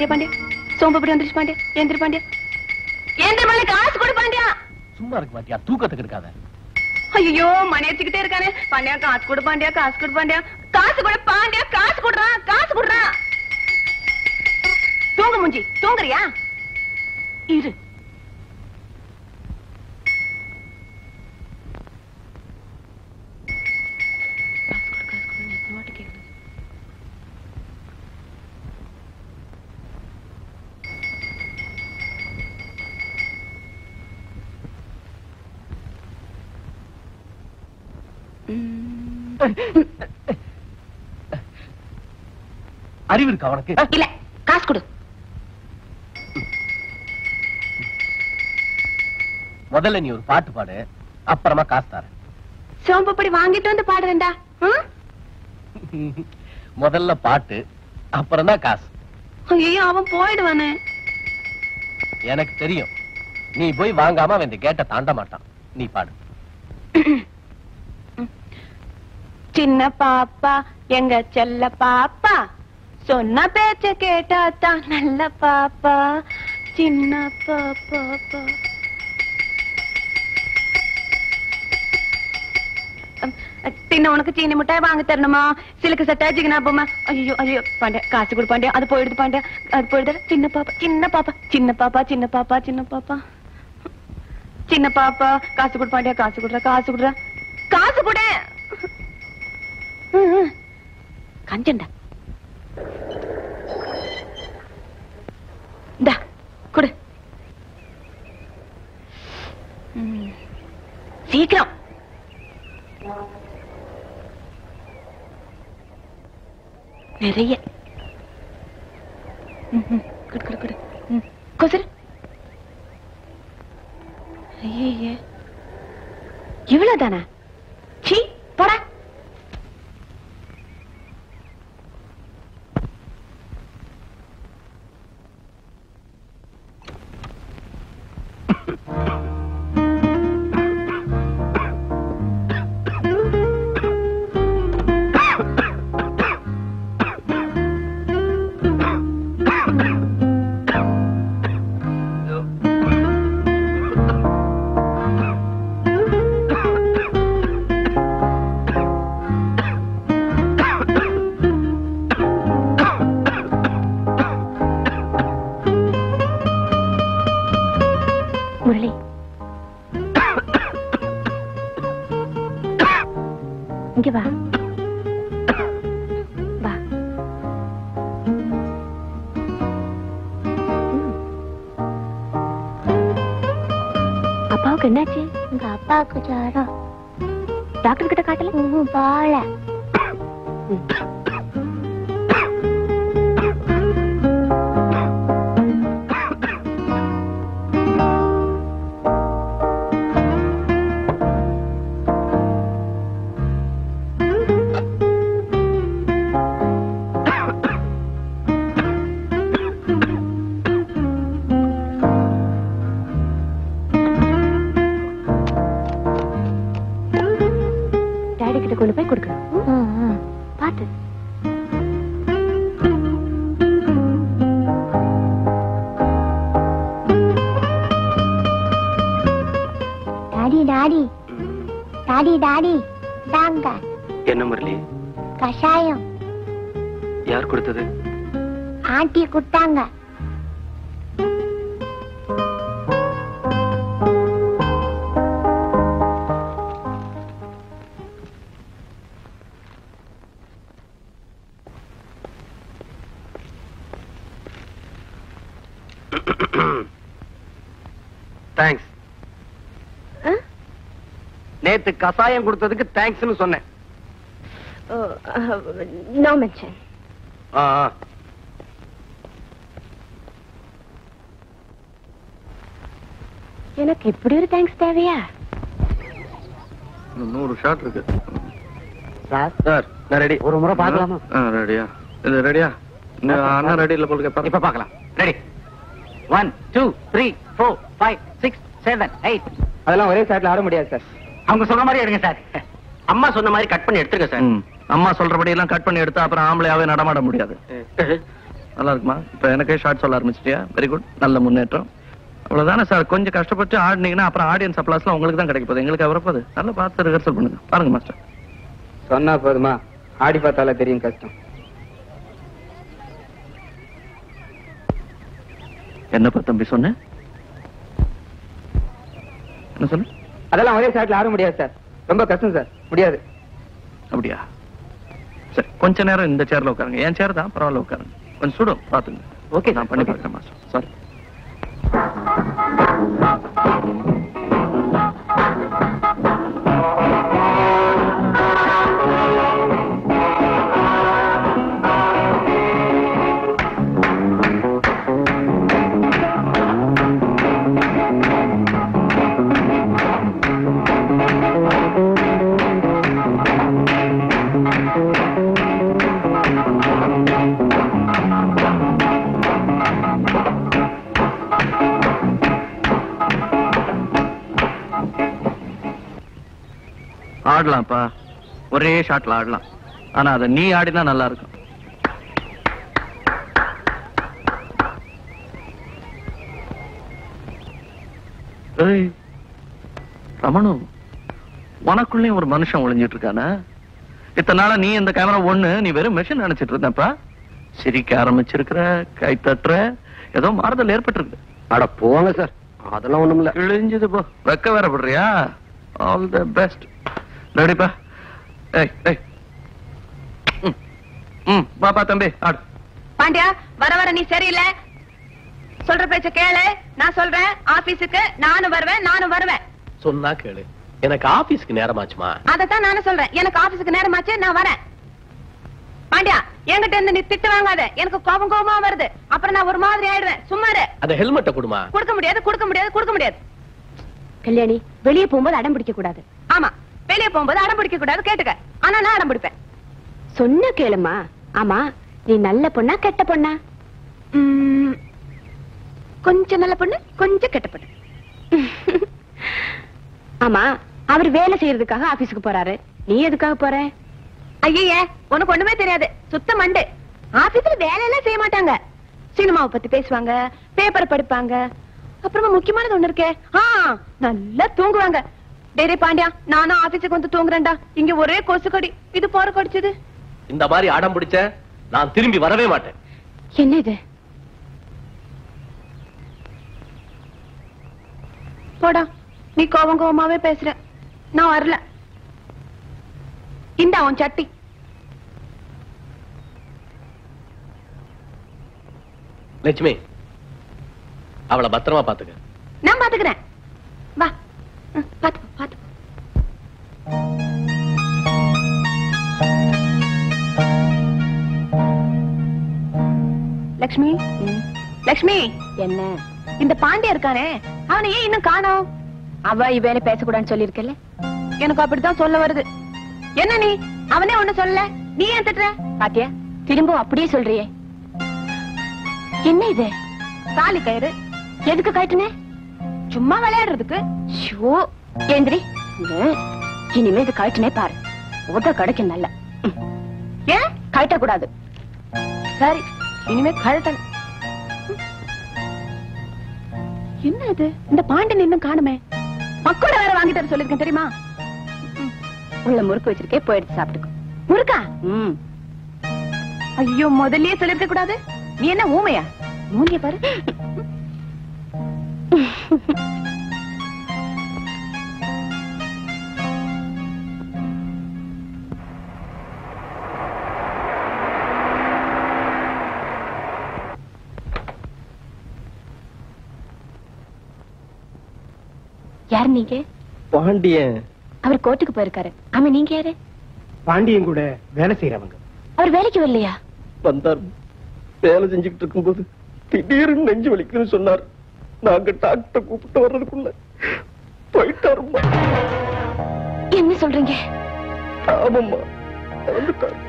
பாண்டியா பாண்டியா சோம்பப்படி வந்துருச்சு பாண்டியா எந்திரி பாண்டியா எந்திரி பாண்டியா காசு கொடு பாண்டியா சும்மா இருக்க மாட்டியா தூக்கத்துக்கு இருக்காத ஐயோ மணி அடிச்சுக்கிட்டே இருக்கானே பாண்டியா காசு கொடு பாண்டியா காசு கொடு பாண்டியா காசு கொடு பாண்டியா காசு கொடுறா காசு கொடுறா தூங்க முஞ்சி தூங்குறியா இரு காசு கொடு, காசு கொடு, எத்தனை வாட்டி கேக்குறது? அறிவு இருக்கா உனக்கு இல்ல காசு கொடு முதல்ல நீ ஒரு பாட்டு பாடு அப்புறமா காசு தரேன் சோம்பப்படி வாங்கிட்டு வந்து பாடுறேன்டா ம்? முதல்ல பாட்டு அப்புறம் தான் காசு ஐயோ அவன் போயிடுவானே எனக்கு தெரியும் நீ போய் வாங்காம அவன் இந்த கேட்ட தாண்ட மாட்டான் நீ பாடு சின்ன பாப்பா எங்க செல்ல பாப்பா சொன்ன பேச்ச கேட்டா தான் நல்ல பாப்பா சின்ன பாப்பா பா. அம், பின்ன உனக்கு சீனி மிட்டாய் வாங்கி தரணுமா சிலுக்கு சட்டை ஜிகினா பொம்மை ஐயோ ஐயோ பாண்டியா காசு கொடு பாண்டியா அது போயிடுது பாண்டியா அது போயிடுது சின்ன பாப்பா சின்ன பாப்பா சின்ன பாப்பா சின்ன பாப்பா சின்ன பாப்பா சின்ன பாப்பா காசு கொடு பாண்டியா காசு கொடுற காசு கொடுற காசு கொடு கஞ்சண்டா இந்தா கொடு ம். சீக்கிரம் நிறைய ம், ம். கொடு கொடு கொடு ம். கொசுரு ஐயே இவ்வளவுதானா சீ போடா முரளி இங்க வா வா ம். அப்பாவுக்கு என்னாச்சு எங்க அப்பாவுக்கு ஜாரம் டாக்டர் கிட்ட காட்டல பால டாடி கிட்ட கொண்டு போய் கொடுக்கணும் பாத்து டாடி டாடி டாடி டாடி தாங்க என்ன முரளி கஷாயம் யார் கொடுத்தது ஆண்டி கொடுத்தாங்க தேங்க்ஸ் நேத்து கசாயம் கொடுத்ததுக்கு தேங்க்ஸ்னு சொன்னேன் நோ மென்ஷன் ஆ, ஆ. எனக்கு இப்படி ஒரு தேங்க்ஸ் தேவையா இன்னும் நூறு ஷாட் இருக்கு சார் சார் நான் ரெடி ஒரு முறை பார்க்கலாமா ஆ, ரெடியா இது ரெடியா இந்த அண்ணா ரெடி இல்ல போலுக்க பாருங்க இப்ப பார்க்கலாம் ready one two three four five six seven eight அதெல்லாம் ஒரே ஷாட்ல ஆட முடியாது சார் அவங்க சொன்ன மாதிரி எடுங்க சார் அம்மா சொன்ன மாதிரி கட் பண்ணி எடுத்துருங்க சார் ம். அம்மா சொல்றபடி எல்லாம் கட் பண்ணி எடுத்தா அப்புறம் ஆம்பளையாவே நடமாட முடியாது நல்லா இருக்குமா இப்போ எனக்கே ஷார்ட் சொல்ல ஆரம்பிச்சிட்டியா வெரி குட் நல்ல முன்னேற்றம் அவ்வளவுதானே சார் கொஞ்சம் கஷ்டப்பட்டு ஆடினீங்கன்னா அப்புறம் ஆடியன்ஸ் அப்ளாஸ்லாம் உங்களுக்கு தான் கிடைக்க போகுது எங்களுக்கு வரப்போகுது நல்லா பார்த்து ரிஹர்சல் பண்ணுங்க பாருங்க மாஸ்டர் சொன்னா போதுமா ஆடி பார்த்தாலே தெரியும் கஷ்டம் என்னப்பா தம்பி சொன்ன என்ன சொன்ன அதெல்லாம் ஒரே சாட்ல ஆட முடியாது சார் ரொம்ப கஷ்டம் சார் முடியாது அப்படியா சரி கொஞ்ச நேரம் இந்த சேர்ல உட்காருங்க என் சேர் தான் பரவாயில்ல உட்காருங்க கொஞ்சம் சுடும் பாத்துங்க Okay, நான் பண்ணி okay. பார்க்குறேன் மாஸ்டர் சாரி ஆடலாம்ப்பா ஒரே ஷாட்ல ஆடலாம் ஆனா அதை நீ ஆடினா நல்லா இருக்கும் ஏய், ரமணு உனக்குள்ளேயும் ஒரு மனுஷன் ஒளிஞ்சிட்டு இருக்கானே இத்தனை நாளா நீ இந்த கேமரா ஒண்ணு நீ வெறும் மெஷின் நினைச்சிட்டு இருந்தப்பா சிரிக்க ஆரம்பிச்சிருக்கிற கை தட்டுற ஏதோ மாறுதல் ஏற்பட்டிருக்கு அட போங்க சார் அதெல்லாம் ஒண்ணும் இல்ல கிழிஞ்சது போ வெக்க வேற படுறியா ஆல் த பெஸ்ட் ரெடிப்பா ஏய் ஏய் ம், ம் பாப்பா தம்பி ஆடு பாண்டியா வர வர நீ சரியில்லை சொல்ற பேச்ச கேளு நான் சொல்றேன் ஆபீஸுக்கு நானும் வருவேன் நானும் வருவேன் சொன்னா கேளு எனக்கு ஆபீஸ்க்கு நேரமாச்சுமா அதத்தான் நானும் சொல்றேன் எனக்கு ஆபீஸுக்கு நேரமாச்சு நான் வரேன் பாண்டியா என்கிட்ட இருந்து நீ திட்டு வாங்காத எனக்கு கோபம் கோபமா வருது அப்புறம் நான் ஒரு மாதிரி ஆயிடுவேன் சும்மா இரு அந்த ஹெல்மெட்டை கொடுமா கொடுக்க முடியாது கொடுக்க முடியாது கொடுக்க முடியாது கல்யாணி வெளியே போகும்போது அடம் பிடிக்க கூடாது ஆமா வெளியே போகும்போது அடம் பிடிக்க கூடாது கேட்டுக்க ஆனா நான் அடம் பிடிப்பேன் சொன்ன கேளுமா ஆமா நீ நல்ல பொண்ணா கெட்ட பொண்ணா உம், கொஞ்சம் நல்ல பொண்ணு கொஞ்சம் கெட்ட பொண்ணு ஆமா அவர் வேலை செய்யறதுக்காக ஆபீஸ்க்கு போறாரு நீ எதுக்காக போற ஐயே உனக்கு ஒண்ணுமே தெரியாது சுத்த மண்டு ஆபீஸ்ல வேலை எல்லாம் செய்ய மாட்டாங்க சினிமாவை பத்தி பேசுவாங்க பேப்பர் படிப்பாங்க அப்புறமா முக்கியமானது ஒண்ணு இருக்கே ஆ நல்லா தூங்குவாங்க டேரே பாண்டியா நானும் ஆபீஸுக்கு வந்து தூங்குறேன்டா இங்க ஒரே கொசு கடி இது போற கடிச்சது இந்த மாதிரி அடம் பிடிச்ச நான் திரும்பி வரவே மாட்டேன் என்ன இது போடா நீ கோவம் கோவமாவே பேசுற நான் வரல இந்தா உன் சட்டி லட்சுமி அவளை பத்திரமா பாத்துக்க நான் பாத்துக்கிறேன் வா ம், பாத்துக்கோ பாத்துக்கோ லக்ஷ்மி லக்ஷ்மி என்ன இந்த பாண்டியா இருக்கானே அவனை ஏன் இன்னும் காணோம் அவ இவேல பேசக்கூடாதுன்னு சொல்லிருக்கல எனக்கு அப்படித்தான் சொல்ல வருது என்ன நீ அவனே ஒண்ணு சொல்லல நீ ஏன் திட்டுற பாத்தியா திரும்ப அப்படியே சொல்றியே என்ன இது தாலி கயிறு எதுக்கு காட்டுனே சும்மா விளையாடுறதுக்கு ஷோ ஏந்திரி ம், இனிமே இது கழட்டுனே பாரு உத கிடைக்கும் நல்ல ஏன் கழட்ட கூடாது சரி இனிமே கழட்டணும் என்ன இது இந்த பாண்டன் இன்னும் காணுமே மக்கோட வேற வாங்கிட்டு வர சொல்லிருக்கேன் தெரியுமா உள்ள முறுக்கு வச்சிருக்கே போயிடுச்சு சாப்பிட்டுக்கோ முருக்கா ம் ஐயோ முதல்லயே சொல்லிருக்க கூடாது நீ என்ன ஊமையா மூஞ்சிய பாரு யார் நீங்க பாண்டியன் அவர் கோர்ட்டுக்கு போயிருக்காரு ஆமா நீங்க யாரு பாண்டியன் கூட வேலை செய்யறவங்க அவர் வேலைக்கு வரலையா வந்தார் வேலை செஞ்சுக்கிட்டு இருக்கும்போது திடீர்னு நெஞ்சு வலிக்குதுன்னு சொன்னார் நாங்க டாக்டர் கூப்பிட்டு வர்றதுக்குள்ள போயிட்டாருமா என்ன சொல்றீங்க ஆமாம்மா வந்துட்டார்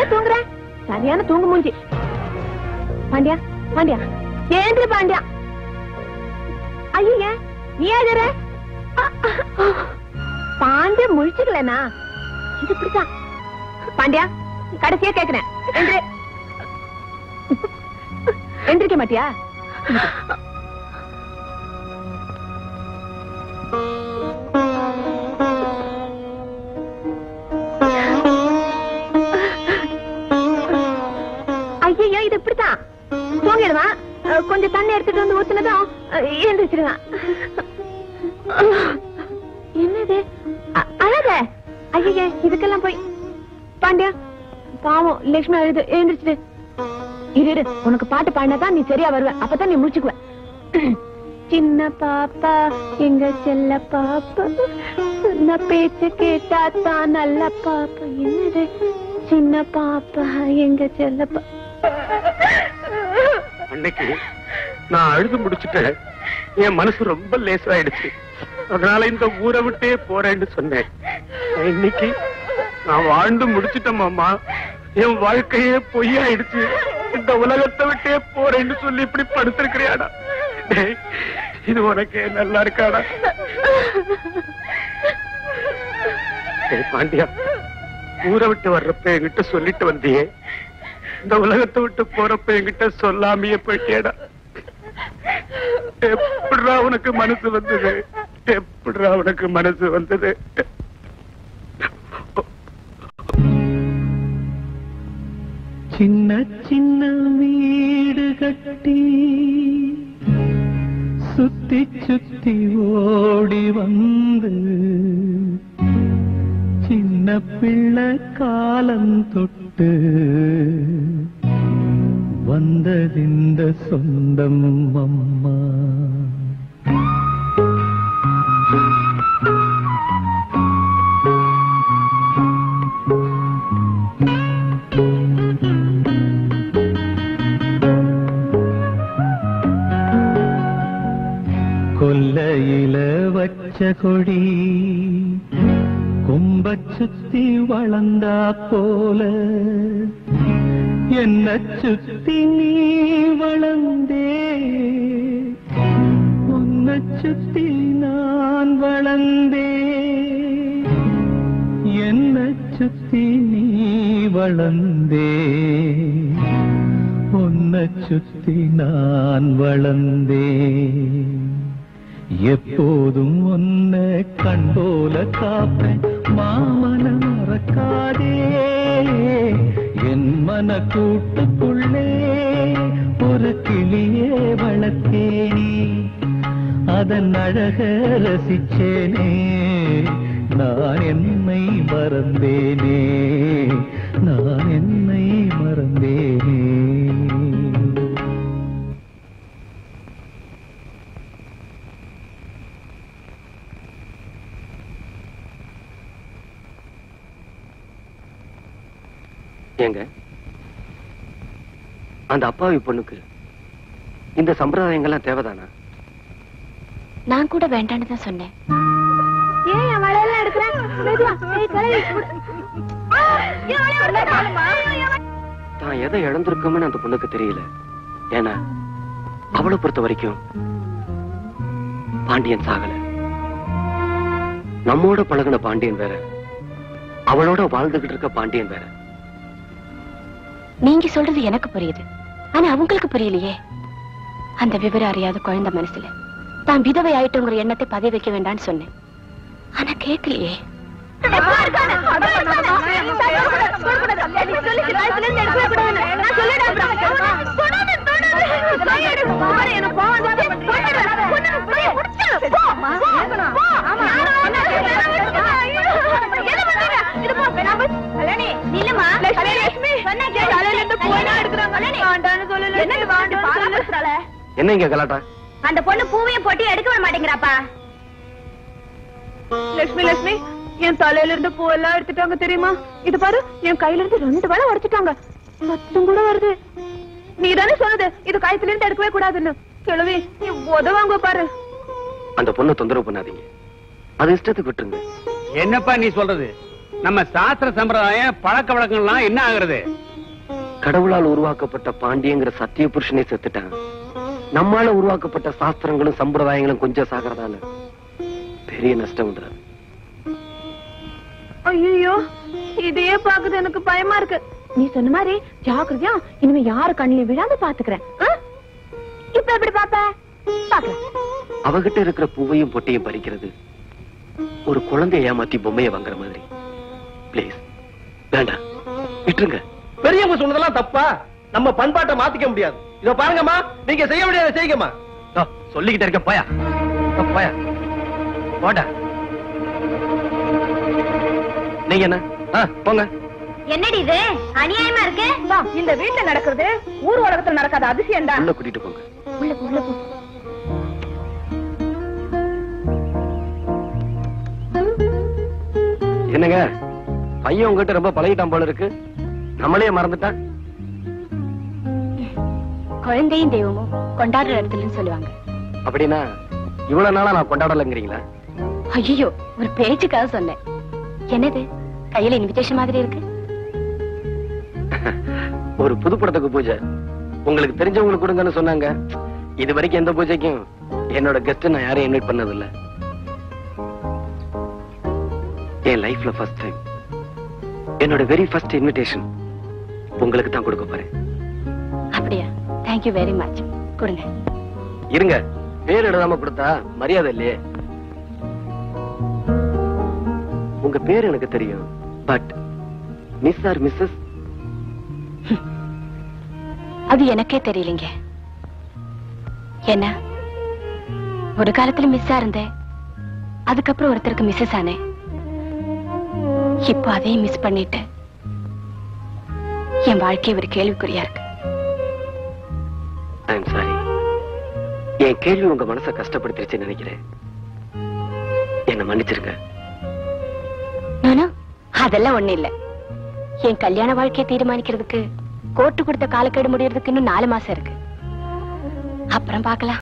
ஏன் தூங்குற சரியான தூங்கு மூஞ்சி பாண்டியா பாண்டியா ஏந்திரி பாண்டியா ஐயா நீ ஏதுற பாண்டியா முழிச்சுக்கலனா இது இப்படிதான் பாண்டியா கடைசியா கேக்குறேன் எந்திரி எந்திரிக்க மாட்டியா ஐயோ இது இப்படித்தான் தூங்கிடுவான் அஹ், கொஞ்சம் தண்ணி எடுத்துட்டு வந்து ஊத்துனதும் அஹ், எழுந்திரிச்சிடுவான் என்னது அ- அழக ஐயா இதுக்கெல்லாம் போய் பாண்டியா பாவம் லட்சுமி அழுது எழுந்திரிச்சிடு இரு இரு உனக்கு பாட்டு பாடினாதான் நீ சரியா வருவ அப்பதான் நீ முடிச்சுக்குவ சின்ன பாப்பா எங்க செல்ல பாப்பா சொன்ன பேச்சு கேட்டா தான் நல்ல பாப்பா என்னது சின்ன பாப்பா எங்க செல்ல பா அன்னைக்கு நான் அழுது முடிச்சுட்டேன் என் மனசு ரொம்ப லேசாயிடுச்சு அதனால இந்த ஊரை விட்டே போறேன்னு சொன்னேன் இன்னைக்கு நான் வாழ்ந்து முடிச்சிட்டேன் மாமா என் வாழ்க்கையே பொய்யாயிடுச்சு இந்த உலகத்தை விட்டே போறேன்னு சொல்லி இப்படி படுத்திருக்கிறியாடா டேய், இது உனக்கு நல்லா இருக்காடா டேய் பாண்டியா ஊரை விட்டு வர்றப்ப என்கிட்ட சொல்லிட்டு வந்தியே இந்த உலகத்தை விட்டு போறப்ப என்கிட்ட சொல்லாமையே போயிட்டேடா எப்படிடா உனக்கு மனசு வந்தது எப்படிடா உனக்கு மனசு வந்தது சின்ன சின்ன வீடு கட்டி சுத்தி சுத்தி ஓடி வந்து சின்ன பிள்ளை காலம் தொட்டு வந்ததிந்த சொந்தம் அம்மா கொல்லையில வச்ச கொடி கொம்ப சுத்தி வளர்ந்தா போல என்ன சுத்தி நீ வளர்ந்தே உன்னை சுத்தி நான் வளர்ந்தே என்ன சுத்தி நீ வளர்ந்தே உன்னை சுத்தி நான் வளர்ந்தேன் எப்போதும் உன்னை கண் போல காப்பேன் மாமன மறக்காதே என் மன கூட்டுக்குள்ளே ஒரு கிளியே வளர்த்தேனே அதன் அழக ரசிச்சேனே நான் என்னை மறந்தேனே நான் என்னை மறந்தேனே ஏங்க அந்த அப்பாவி பொண்ணுக்கு இந்த சம்பிரதாயங்கள்லாம் தேவைதானா நான் கூட வேண்டான்னு தான் சொன்னேன் ஏன் என் வளையல்லாம் எடுக்கிறேன் மெதுவா ஏய், தலையை விடு. என் வளையல் எடுக்காதம்மா. தான் எதை இழந்திருக்கோம்னு அந்த பொண்ணுக்கு தெரியல ஏன்னா அவளை பொறுத்த வரைக்கும் பாண்டியன் சாகல நம்மோட பழகுன பாண்டியன் வேற அவளோட வாழ்ந்துகிட்டு இருக்க பாண்டியன் வேற நீங்க சொல்றது எனக்கு புரியுது ஆனா அவங்களுக்கு புரியலையே அந்த விவரம் அறியாத குழந்தை மனசுல தான் விதவை ஆயிட்டோங்கிற எண்ணத்தை பதிய வைக்க வேண்டாம்னு சொன்னேன் ஆனா கேட்கலையே எப்போ இருக்கானே? அப்போ இருக்கானே? தொடக்கூடாது, தொடக்கூடாது. நீ சொல்லிச்சு, வயசுல இருந்து எடுக்கவே கூடாதுன்னு. நான் சொல்லிட்டேன் அப்புறம். தொடாத, தொடாத. கையை எடு. பாரு, எனக்கு கோவம் வந்துச்சு. கொன்னுடு, கொன்னுடு, கையை பிடிச்சிரு. போ, போ, போ. யாரும் ஒண்ணு செய்யல. ஐயோ, என்ன பண்றீங்க? இது போ, நான் போய்- கல்யாணி, நில்லுமா. லட்சுமி, லட்சுமி. தலையில இருந்து பூவெல்லாம் எடுக்குறாங்க. வேண்டான்னு சொல்லல. என்னது வேண்டான்னு சொல்லல. என்ன இங்க கலாட்டா அந்த பொண்ணு பூவையும் போட்டு எடுக்க விட மாட்டேங்கிறாப்பா லட்சுமி லட்சுமி என் தலையில இருந்து பூவெல்லாம் எடுத்துட்டாங்க தெரியுமா இது பாரு என் கையில இருந்து ரெண்டு வேலை உடைச்சிட்டாங்க சத்தம் கூட வருது நீ தானே சொன்னது இது கழுத்துல இருந்து எடுக்கவே கூடாதுன்னு கிழவி நீ உதவாங்க பாரு அந்த பொண்ணை தொந்தரவு பண்ணாதீங்க அது இஷ்டத்துக்கு விட்டுருங்க என்னப்பா நீ சொல்றது நம்ம சாஸ்திர சம்பிரதாயம் பழக்க வழக்கங்கள்லாம் என்ன ஆகுறது கடவுளால் உருவாக்கப்பட்ட பாண்டியங்கிற சத்திய புருஷனே செத்துட்டான் நம்மால உருவாக்கப்பட்ட சாஸ்திரங்களும் சம்பிரதாயங்களும் கொஞ்சம் சாகிறதால பெரிய நஷ்டம் வந்துடாது ஐயோ இதையே பாக்குது எனக்கு பயமா இருக்கு நீ சொன்ன மாதிரி ஜாக்கிரதையா இனிமே யாரு கண்ணிலையும் விழாம பாத்துக்கிறேன் ஆ? இப்ப எப்படி பாப்ப பாக்கலாம் அவகிட்ட இருக்கிற பூவையும் பொட்டையும் பறிக்கிறது ஒரு குழந்தைய ஏமாத்தி பொம்மையை வாங்குற மாதிரி ப்ளீஸ் வேண்டாம் விட்டுருங்க பெரியவங்க சொன்னதெல்லாம் தப்பா நம்ம பண்பாட்டை மாத்திக்க முடியாது இத பாருங்கம்மா நீங்க செய்ய முடியாத செய்யுங்கம்மா இதோ, சொல்லிக்கிட்டே இருக்க போயா இதோ, போயா போடா நீங்க என்ன ஆ, போங்க என்னடி இது அநியாயமா இருக்கு இந்த வீட்டுல நடக்கிறது ஊர் உலகத்துல நடக்காத அதிசயம் தான் உள்ள கூட்டிட்டு போங்க உள்ள உள்ள போ என்னங்க பையன் உங்ககிட்ட ரொம்ப பழகிட்டான் போல இருக்கு நம்மளே மறந்துட்டான் குழந்தையும் தெய்வமும் கொண்டாடுற இடத்துலன்னு சொல்லுவாங்க அப்படின்னா இவ்வளவு நாளா நான் கொண்டாடலைங்கிறீங்களா ஐயோ ஒரு பேச்சுக்காக சொன்னேன் என்னது கையில இன்விடேஷன் மாதிரி இருக்கு ஒரு புது படத்துக்கு பூஜை உங்களுக்கு தெரிஞ்சவங்களுக்கு கொடுங்கன்னு சொன்னாங்க இது வரைக்கும் எந்த பூஜைக்கும் என்னோட கெஸ்ட் நான் யாரையும் இன்வைட் பண்ணதில்ல என் லைஃப்ல ஃபர்ஸ்ட் டைம் என்னோட வெரி ஃபர்ஸ்ட் இன்விடேஷன் உங்களுக்கு தான் கொடுக்க போறேன் அப்படியா தேங்க்யூ வெரி மச் கொடுங்க இருங்க பேர் எழுதாம கொடுத்தா மரியாதை இல்லையே உங்க பேர் எனக்கு தெரியும் பட் மிஸ் ஆர் மிஸ்ஸஸ் அது எனக்கே தெரியலைங்க என்ன ஒரு காலத்துல மிஸ்ஸா இருந்தேன் அதுக்கப்புறம் ஒருத்தருக்கு மிஸ்ஸஸ் ஆனேன் இப்போ அதையும் மிஸ் பண்ணிட்டு என் வாழ்க்கை ஒரு கேள்விக்குறியா இருக்கு ஐ எம் சாரி என் கேள்வி உங்க மனசை கஷ்டப்படுத்திருச்சுன்னு நினைக்கிறேன் என்ன மன்னிச்சிருங்க நானா அதெல்லாம் ஒண்ணு இல்ல என் கல்யாண வாழ்க்கையை தீர்மானிக்கிறதுக்கு கோர்ட்டு கொடுத்த காலக்கெடு முடியறதுக்கு இன்னும் நாலு மாசம் இருக்கு அப்புறம் பார்க்கலாம்